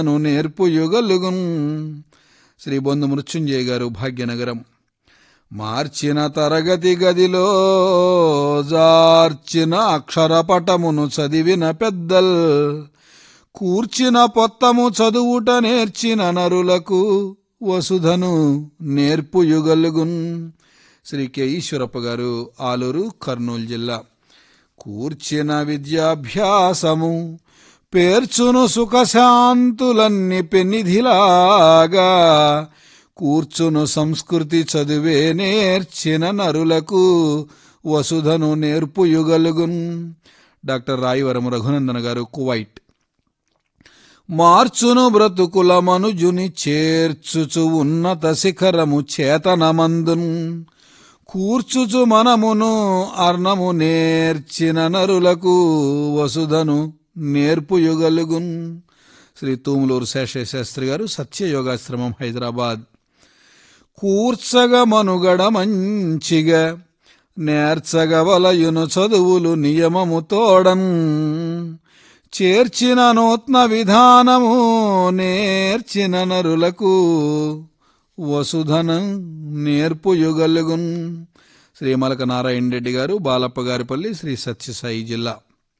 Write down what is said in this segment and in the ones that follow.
ను నేర్పు యుగలుగున్ శ్రీ బొందు మృత్యుంజయ్ గారు భాగ్యనగరం మార్చిన తరగతి గదిలో జార్చిన అక్షరపటమును చదివిన పెద్దల్ కూర్చిన పొత్తము చదువుట నేర్చిన నరులకు వసుధను నేర్పు యుగలుగున్ శ్రీ కె ఈశ్వరప్ప గారు ఆలూరు కర్నూలు జిల్లా కూర్చిన విద్యాభ్యాసము పేర్చును సుఖశాంతులన్ని పెన్నిధిలాగా కూర్చును సంస్కృతి చదువే నేర్చిన నరులకు వసుధను నేర్పు యుగలుగున్ డాక్టర్ రాయవరం రఘునందన గారు కువైట్ మార్చును బ్రతుకుల మనుజుని చేర్చుచు ఉన్నత శిఖరము చేతనమందున్ కూర్చుచు మనమును అర్ణము నేర్చిన నరులకు వసుధను నేర్పు యుగలుగున్ శ్రీ తూములూరు శేషయ్య శాస్త్రి గారు సత్యయోగాశ్రమం హైదరాబాద్ కూర్చగ మనుగడ మంచిగా నేర్చగ వలయును చదువులు నియమము తోడన్ చేర్చిన నూత్న విధానము నేర్చిన నరులకు వసుధన నేర్పు యుగలుగున్ శ్రీ మలక నారాయణ రెడ్డి గారు బాలప్ప గారిపల్లి శ్రీ సత్యసాయి జిల్లా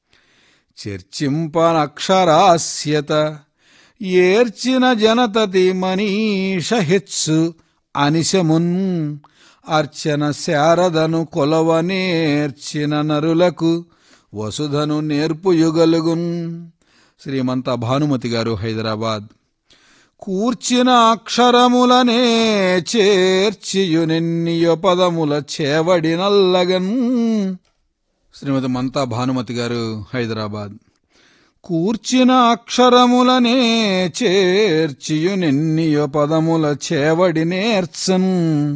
చర్చింపనక్షరాస్యత ఏర్చిన జనతతి మనీష హెచ్చు అనిశమున్ అర్చన శారదను కొలవ నేర్చిన నరులకు వసుధను నేర్పు యుగలుగున్ శ్రీమంత భానుమతి గారు హైదరాబాద్ కూర్చిన అక్షరములనే చేర్చియునెన్నియో పదముల చేవడి నల్లగన్ శ్రీమతి మంతా భానుమతి గారు హైదరాబాద్ కూర్చిన అక్షరములనే చేర్చియునెన్నియో పదముల చేవడి నేర్చన్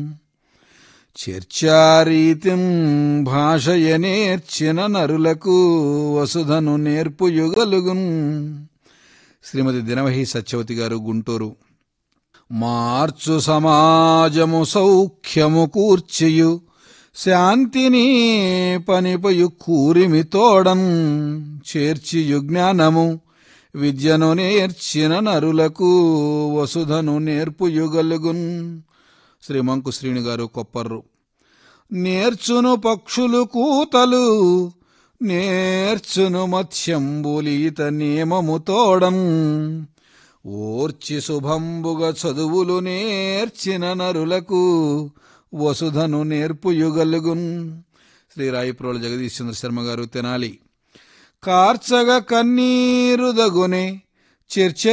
చర్చారీతిం భాషయ నేర్చిన నరులకు వసుధను నేర్పు యుగలుగున్ శ్రీమతి దినవహి సత్యవతి గారు గుంటూరు మార్చు సమాజము సౌఖ్యము కూర్చియు శాంతిని పనిపయు కూరిమి తోడన్ చేర్చియు జ్ఞానము విద్యను నేర్చిన నరులకు వసుధను నేర్పు యుగలుగున్ శ్రీ మంకు శ్రీని గారు కొప్పర్రు నేర్చును పక్షులు కూతలు నేర్చును మత్స్యంబులీత నియమము తోడం ఓర్చి శుభంబుగ చదువులు నేర్చిన నరులకు వసుధను నేర్పు యుగలుగున్ శ్రీ రాయిప్రోల జగదీష్ చంద్ర శర్మ గారు తెనాలి కార్చగ కన్నీరుదగునే చర్చ